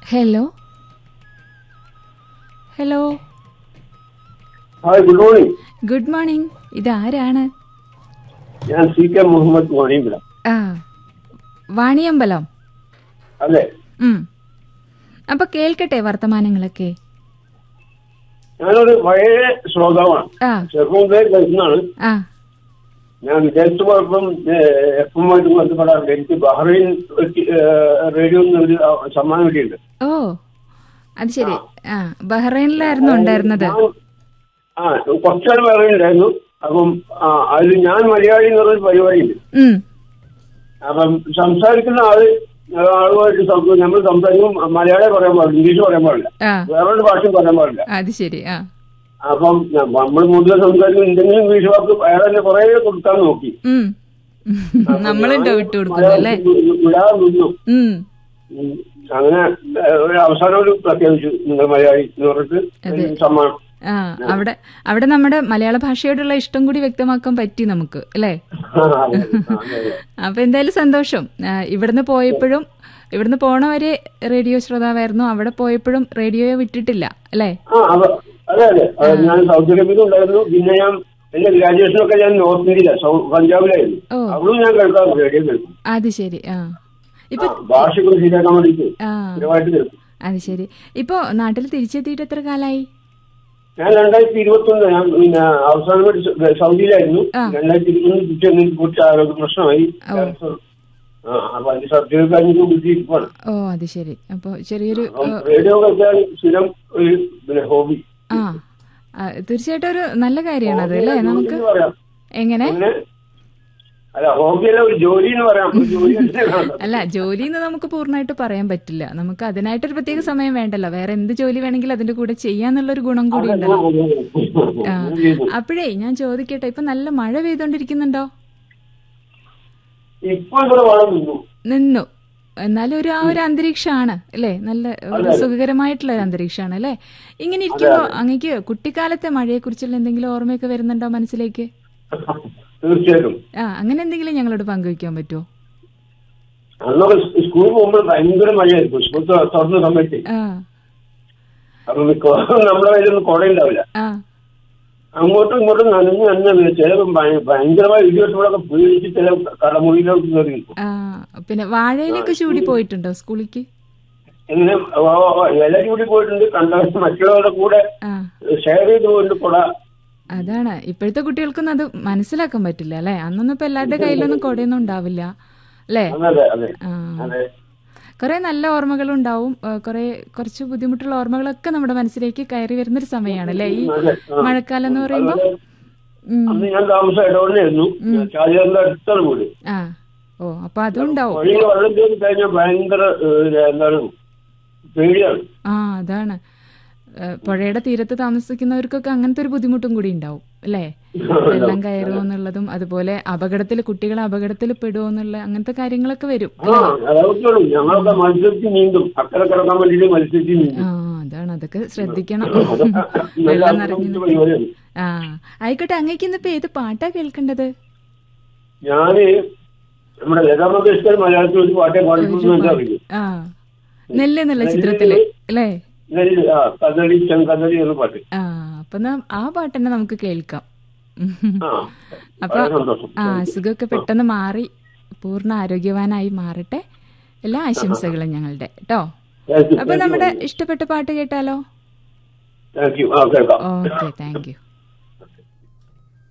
Hello hello hi good morning good morning ഇതാരാണ് ഞാൻ C K Muhammad വാണിയമ്പല ആ വാണിയമ്പലം അതെ ഉം അപ്പൊ കേൾക്കട്ടെ വർത്തമാനങ്ങളൊക്കെ ഞാനൊരു പഴയ ശ്രോതാവാണ് ആ ചെറുപ്പം മുതലേ കേൾക്കുന്നതാണ് ആ ഞാൻ വിദേശത്ത് പോയപ്പം എഫ് എമ്മായിട്ട് ബന്ധപ്പെടാറുണ്ട് എനിക്ക് ബഹ്റൈൻ റേഡിയോ ഒരു സമ്മാനം കിട്ടിയിട്ടുണ്ട് ഓ അത് ശരി ആ ബഹ്റൈനിലായിരുന്നു ഉണ്ടായിരുന്നത് ഞാൻ- ആ കുറച്ചാൾ ബഹ്റൈൻ ഉണ്ടായിരുന്നു അപ്പം ആ, അതിൽ ഞാൻ മലയാളി എന്ന് പറഞ്ഞൊരു പരിപാടിയുണ്ട് ഉം അപ്പം സംസാരിക്കുന്ന ആള് ആളുമായിട്ട് സം- നമ്മൾ സംസാരിക്കും മലയാളം പറയാൻ പാടില്ല ഇംഗ്ലീഷ് പറയാൻ പാടില്ല ആ വേറൊരു ഭാഷയും പറയാൻ പാടില്ല അത് ശരി ആ അപ്പം നമ്മൾ കൂടുതൽ സംസാരിക്കും എന്തെങ്കിലും ഇംഗ്ലീഷ് വാക്ക് വേറെ തന്നെ കുറെ കൊടുക്കാൻ നോക്കി ഉം നമ്മളുണ്ടോ വിട്ടു കൊടുക്കുന്നു അല്ലേ വിടാൻ നിന്നു ഉം ഉം. അങ്ങനെ ഏഹ്, ഒരു അവസാനം ഒരു പ്രഖ്യാപിച്ചു നിങ്ങൾ മലയാളി എന്ന് പറഞ്ഞിട്ട് ഒരു സമ്മാനം ആ അവിടെ അവിടെ നമ്മുടെ മലയാള ഭാഷയോടുള്ള ഇഷ്ടം കൂടി വ്യക്തമാക്കാൻ പറ്റി നമുക്ക് അല്ലേ ആ, അതെ, ആ, അതെ, അതെ. അപ്പൊ എന്തായാലും സന്തോഷം ആ, ഇവിടുന്ന് പോയപ്പോഴും ഇവിടുന്ന് പോണ വരെ റേഡിയോ ശ്രോതാവായിരുന്നു അവിടെ പോയപ്പോഴും റേഡിയോയെ വിട്ടിട്ടില്ല അല്ലേ ആ അതെ അതെ അതെ അത് ഞാൻ സൗദി അറേബ്യയിൽ ഉണ്ടായിരുന്നു പിന്നെ ഞാൻ എന്റെ ഗ്രാജുവേഷനൊക്കെ ഞാൻ നോർത്ത് ഇന്ത്യയില പഞ്ചാബിലായിരുന്നു ഓ. അവിടും ഞാൻ കേൾക്കാം റേഡിയോ കേൾക്കും അത് ശരി ആ ഇപ്പൊ ആ, ഭാഷകൾ ശരിയാക്കാൻ വേണ്ടിയിട്ട് ആ സ്ഥിരമായിട്ട് കേൾക്കും അത് ശരി ഇപ്പൊ നാട്ടിൽ തിരിച്ചെത്തിയിട്ട് എത്ര കാലായി ഞാൻ രണ്ടായിരത്തി ഇരുപത്തി ഒന്ന് ഞാൻ പിന്നെ അവസാനമായിട്ട് സ- സൗദിയിലായിരുന്നു ആ. രണ്ടായിരത്തി ഇരുപത്തി തിരിച്ചെന്നെ കുറച്ച് ആരോഗ്യ പ്രശ്നമായി ക്യാൻസർ ആ അപ്പൊ അതിന്റെ സർജറി കഴിഞ്ഞിട്ട് ബുദ്ധിമുട്ടാണ് ഓ അത് ശരി അപ്പൊ ചെറിയൊരു അപ്പം റേഡിയോ കേൾക്കാൻ സ്ഥിരം ഒരു പിന്നെ ഹോബി ആ ആ, തീർച്ചയായിട്ടും ഒരു നല്ല കാര്യമാണ് അത് അല്ലേ നമുക്ക് എന്ന് പറയാം എങ്ങനെ പിന്നെ അല്ല ഹോബിയല്ല ഒരു ജോലി എന്ന് പറയാം ഒരു ജോലി തന്നെയാണ്. അല്ല ജോലി എന്ന് നമുക്ക് പൂർണ്ണമായിട്ട് പറയാൻ പറ്റില്ല നമുക്ക് അതിനായിട്ടൊരു പ്രത്യേക സമയം വേണ്ടല്ലോ വേറെ എന്ത് ജോലി വേണമെങ്കിലും അതിന്റെ കൂടെ ചെയ്യാന്നുള്ളൊരു ഗുണം കൂടി ഉണ്ടല്ലോ ആ അങ്ങനെ ചെയ്യുന്നു. അപ്പോഴേ ഞാൻ ചോദിക്കട്ടെ ഇപ്പൊ നല്ല മഴ പെയ്തോണ്ടിരിക്കുന്നുണ്ടോ ഇപ്പൊ ഇവിടെ വളം നിന്നു നിന്നു എന്നാലും ഒരു ആ ഒരു അന്തരീക്ഷമാണ് അല്ലേ നല്ല ഒരു സുഖകരമായിട്ടുള്ള ഒരു അന്തരീക്ഷമാണ് അല്ലേ ഇങ്ങനെ ഇരിക്കുമ്പോ അങ്ങക്ക് കുട്ടിക്കാലത്തെ മഴയെ കുറിച്ചുള്ള എന്തെങ്കിലും ഓർമ്മയൊക്കെ വരുന്നുണ്ടോ മനസ്സിലേക്ക് തീർച്ചയായിട്ടും ആ അങ്ങനെ എന്തെങ്കിലും ഞങ്ങളോട് പങ്കുവെക്കാൻ പറ്റുമോ അന്നൊക്കെ സ്കൂളിൽ പോകുമ്പോൾ ഭയങ്കര മഴയായിരിക്കും സ്കൂൾ ത- തുറന്ന സമയത്ത് ആ അപ്പൊ മിക്കവാറും നമ്മുടെ കയ്യിലൊന്നും കുട ഉണ്ടാവില്ല ആ അങ്ങോട്ടും ഇങ്ങോട്ടും നനഞ്ഞ് നനഞ്ഞ് ചില ഭയ- ഭയങ്കരമായ ഇടിവെട്ടുകളൊക്കെ പേടിച്ച് ചില കടമുറിയിലോട്ട് കയറി നിൽക്കും ആ പിന്നെ വാഴയിലൊക്കെ ചൂടി പോയിട്ടുണ്ടോ സ്കൂളിലേക്ക് ഇങ്ങനെ വ- വ- ഇല ചൂടി പോയിട്ടുണ്ട് കണ്ട മറ്റുള്ളവരുടെ കൂടെ ആ ഷെയർ ചെയ്ത് പോയിട്ട് കുട അതാണ് ഇപ്പോഴത്തെ കുട്ടികൾക്കൊന്നും അത് മനസ്സിലാക്കാൻ പറ്റില്ല അല്ലെ അന്നൊന്നും ഇപ്പൊ എല്ലാവരുടെ കയ്യിലൊന്നും കൊടയൊന്നും ഉണ്ടാവില്ല അല്ലേ അതെ അതെ ആ അതെ കുറെ നല്ല ഓർമ്മകളുണ്ടാവും ആ, കുറെ കുറച്ച് ബുദ്ധിമുട്ടുള്ള ഓർമ്മകളൊക്കെ നമ്മുടെ മനസ്സിലേക്ക് കയറി വരുന്നൊരു സമയമാണ് അല്ലേ ഈ അതെ ആ. മഴക്കാലം എന്ന് പറയുമ്പോ ഉം. അന്ന് ഞാൻ താമസം ഇടവണ്ണയായിരുന്നു ചാലിയാറിന്റെ അടുത്താണ് വീട് ആ ഓ അപ്പൊ അതുണ്ടാവും വഴിയിൽ വെള്ളം കയറി കഴിഞ്ഞാൽ ഭയങ്കര ഏഹ്, എന്താണ് പേടിയാണ് ആ അതാണ് ഏ, പുഴയുടെ തീരത്ത് താമസിക്കുന്നവർക്കൊക്കെ അങ്ങനത്തെ ഒരു ബുദ്ധിമുട്ടും കൂടി ഉണ്ടാവും അല്ലേ വെള്ളം കയറുമോ എന്നുള്ളതും അതുപോലെ അപകടത്തിൽ കുട്ടികൾ അപകടത്തിൽ പെടുമോ എന്നുള്ള അങ്ങനത്തെ കാര്യങ്ങളൊക്കെ വരും ആ അതൊക്കെ ഉള്ളൂ ഞങ്ങളൊക്കെ മത്സരിച്ച് നീന്തും അക്കരെ കിടക്കാൻ വേണ്ടിയിട്ട് മത്സരിച്ച് നീന്തും ആ അതാണ് അതൊക്കെ ശ്രദ്ധിക്കണം അതൊക്കെ നല്ല വെള്ളം അർത്ഥം നിറഞ്ഞു പിടിച്ച പരിപാടിയാണ് ആ ആയിക്കോട്ടെ അങ്ങേക്ക് ഇന്നിപ്പോ ഏത് പാട്ടാ കേൾക്കേണ്ടത് ഞാന് നമ്മുടെ ലതാ മങ്കേഷ്കർ മലയാളത്തിൽ ഒരു പാട്ടേ പാടിക്കുന്നു എന്ന് അറിയില്ല ആ നെല്ല് എന്നുള്ള ചിത്രത്തില് അല്ലേ നെല്ല് ആ കദളി ചെങ്കദളി എന്ന പാട്ട് ആ അപ്പൊ നാം ആ പാട്ട് തന്നെ നമുക്ക് കേൾക്കാം ആ അപ്പൊ വളരെ സന്തോഷം ആ അസുഖമൊക്കെ പെട്ടെന്ന് മാറി പൂർണ്ണ ആരോഗ്യവാനായി മാറട്ടെ എല്ലാ ആശംസകളും ഞങ്ങളുടെ കേട്ടോ താങ്ക് യു അപ്പൊ നമ്മുടെ ഇഷ്ടപ്പെട്ട പാട്ട് കേട്ടാലോ താങ്ക് യു ആ കേൾക്കാം ഓക്കെ താങ്ക് യു